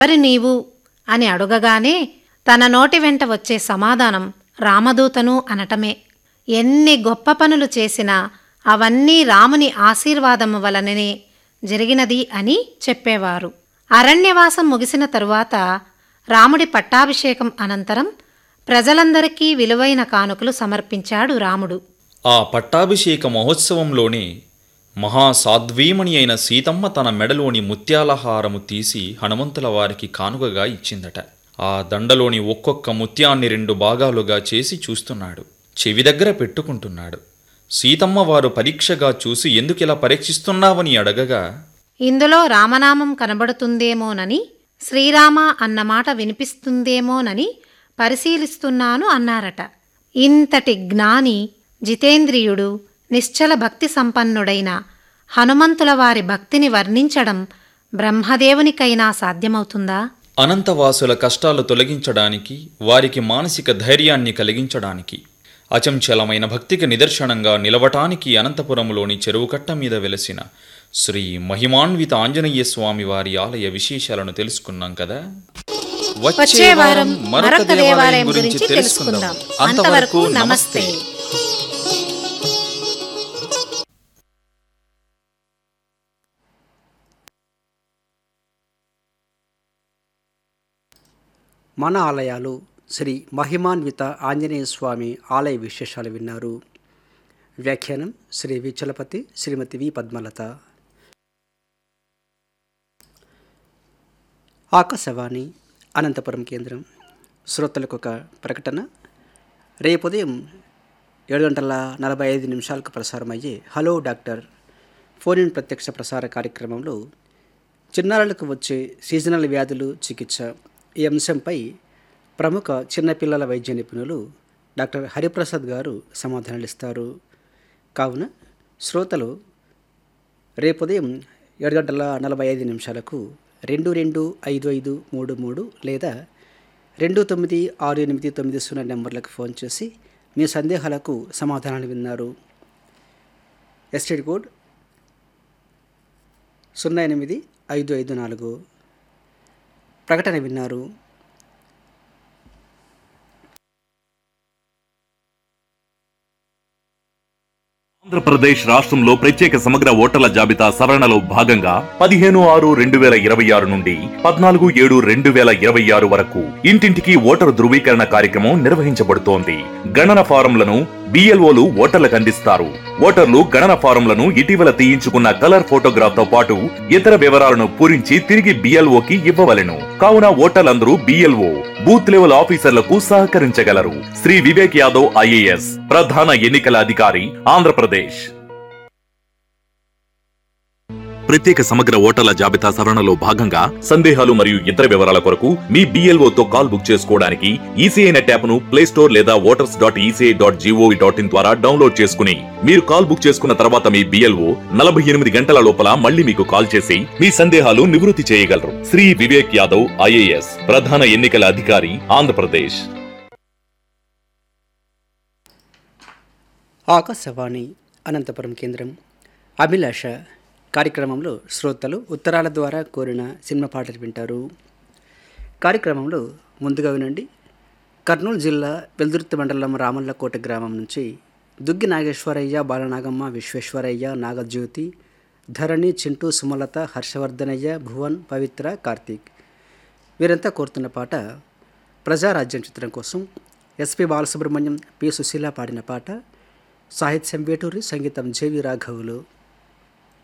ఎవరి నీవు అని అడుగగానే తన నోటి వెంట వచ్చే సమాధానం రామదూతను అనటమే ఎన్ని గొప్ప పనులు చేసినా అవన్నీ రాముని ఆశీర్వాదము వలననే జరిగినది అని చెప్పేవారు అరణ్యవాసం ముగిసిన తరువాత రాముడి పట్టాభిషేకం అనంతరం ప్రజలందరికీ విలువైన కానుకలు సమర్పించాడు రాముడు ఆ పట్టాభిషేక మహోత్సవంలోనే మహాసాధ్వీమణి అయిన సీతమ్మ తన మెడలోని ముత్యాలహారము తీసి హనుమంతుల వారికి కానుకగా ఇచ్చిందట ఆ దండలోని ఒక్కొక్క ముత్యాన్ని రెండు భాగాలుగా చేసి చూస్తున్నాడు చెవి దగ్గర పెట్టుకుంటున్నాడు సీతమ్మ వారు పరీక్షగా చూసి ఎందుకిలా పరీక్షిస్తున్నావని అడగగా ఇందులో రామనామం కనబడుతుందేమోనని శ్రీరామ అన్నమాట వినిపిస్తుందేమోనని పరిశీలిస్తున్నాను అన్నారట ఇంతటి జ్ఞాని జితేంద్రియుడు నిశ్చల భక్తి సంపన్నుడైన హనుమంతుల వారి భక్తిని వర్ణించడం బ్రహ్మదేవునికైనా సాధ్యమవుతుందా అనంతవాసుల కష్టాలు తొలగించడానికి వారికి మానసిక ధైర్యాన్ని కలిగించడానికి అచంచలమైన భక్తికి నిదర్శనంగా నిలవటానికి అనంతపురంలోని చెరువుకట్ట మీద వెలసిన శ్రీ మహిమాన్విత ఆంజనేయ స్వామి వారి ఆలయ విశేషాలను తెలుసుకున్నాం కదా వచ్చే వారం మరొక దేవాలయం గురించి తెలుసుకుందాం అంతవరకు నమస్తే మన ఆలయాలు శ్రీ మహిమాన్విత ఆంజనేయ స్వామి ఆలయ విశేషాలు విన్నారు వ్యాఖ్యానం శ్రీ విచలపతి శ్రీమతి వి పద్మలత ఆకాశవాణి అనంతపురం కేంద్రం శ్రోతలకు ఒక ప్రకటన రేపు ఉదయం ఏడు గంటల నలభై ఐదు నిమిషాలకు ప్రసారమయ్యే హలో డాక్టర్ ఫోన్ ఇన్ ప్రత్యక్ష ప్రసార కార్యక్రమంలో చిన్నారులకు వచ్చే సీజనల్ వ్యాధులు చికిత్స ఈ అంశంపై ప్రముఖ చిన్నపిల్లల వైద్య నిపుణులు డాక్టర్ హరిప్రసాద్ గారు సమాధానాలు ఇస్తారు కావున శ్రోతలు రేపు ఉదయం ఏడు గంటల నలభై ఐదు నిమిషాలకు రెండు రెండు ఐదు ఐదు మూడు మూడు లేదా రెండు తొమ్మిది ఆరు ఎనిమిది తొమ్మిది సున్నా నెంబర్లకు ఫోన్ చేసి మీ సందేహాలకు సమాధానాలు విన్నారు ఎస్టేట్ కోడ్ సున్నా ఎనిమిది ఐదు ఐదు నాలుగు ప్రకటన విన్నారు ఆంధ్రప్రదేశ్ రాష్ట్రంలో ప్రత్యేక సమగ్ర ఓటర్ల జాబితా సవరణలో భాగంగా పదిహేను ఆరు రెండు వేల ఇరవై ఆరు నుండి పద్నాలుగు ఏడు రెండు వేల ఇరవై ఆరు వరకు ఇంటింటికి ఓటరు ధృవీకరణ కార్యక్రమం నిర్వహించబడుతోంది గణన ఫారంలను బిఎల్ఓలు ఓటర్లకు అందిస్తారు ఓటర్లు గణన ఫారంలను ఇటీవల తీయించుకున్న కలర్ ఫోటోగ్రాఫ్ తో పాటు ఇతర వివరాలను పూరించి తిరిగి బిఎల్ఓకి ఇవ్వవలెను కావున ఓటర్లందరూ బిఎల్ఓ బూత్ లెవెల్ ఆఫీసర్లకు సహకరించగలరు శ్రీ వివేక్ యాదవ్ ఐఏఎస్ ప్రధాన ఎన్నికల అధికారి ఆంధ్రప్రదేశ్ ప్రత్యేక సమగ్ర ఓటర్ల జాబితా సవరణలో భాగంగా సందేహాలు మరియు ఇతర వివరాల కొరకు మీ BLO తో కాల్ బుక్ చేసుకోవడానికి ఈసీఐ నెట్ యాప్ ను ప్లే స్టోర్ లేదా voters dot ECI dot GOV dot in ద్వారా డౌన్లోడ్ చేసుకుని మీరు కాల్ బుక్ చేసుకున్న తర్వాత మీ బిఎల్ఓ నలభై ఎనిమిది గంటల లోపల మళ్ళీ మీకు కాల్ చేసి మీ సందేహాలు నివృత్తి చేయగలరు శ్రీ వివేక్ యాదవ్ ఐఏఎస్ ప్రధాన ఎన్నికల అధికారి ఆంధ్రప్రదేశ్ ఆకాశవాణి అనంతపురం కేంద్రం అభిలాష కార్యక్రమంలో శ్రోతలు ఉత్తరాల ద్వారా కోరిన సినిమా పాటలు వింటారు కార్యక్రమంలో ముందుగా వినండి కర్నూలు జిల్లా వెల్దుర్తి మండలం రామల్లకోట గ్రామం నుంచి దుగ్గి నాగేశ్వరయ్య బాలనాగమ్మ విశ్వేశ్వరయ్య నాగజ్యోతి ధరణి చింటూ సుమలత హర్షవర్ధనయ్య భువన్ పవిత్ర కార్తీక్ వీరంతా కోరుతున్న పాట ప్రజారాజ్యం చిత్రం కోసం ఎస్పి బాలసుబ్రహ్మణ్యం పి సుశీల పాడిన పాట సాహిత్యం వేటూరి సంగీతం జేవి రాఘవులు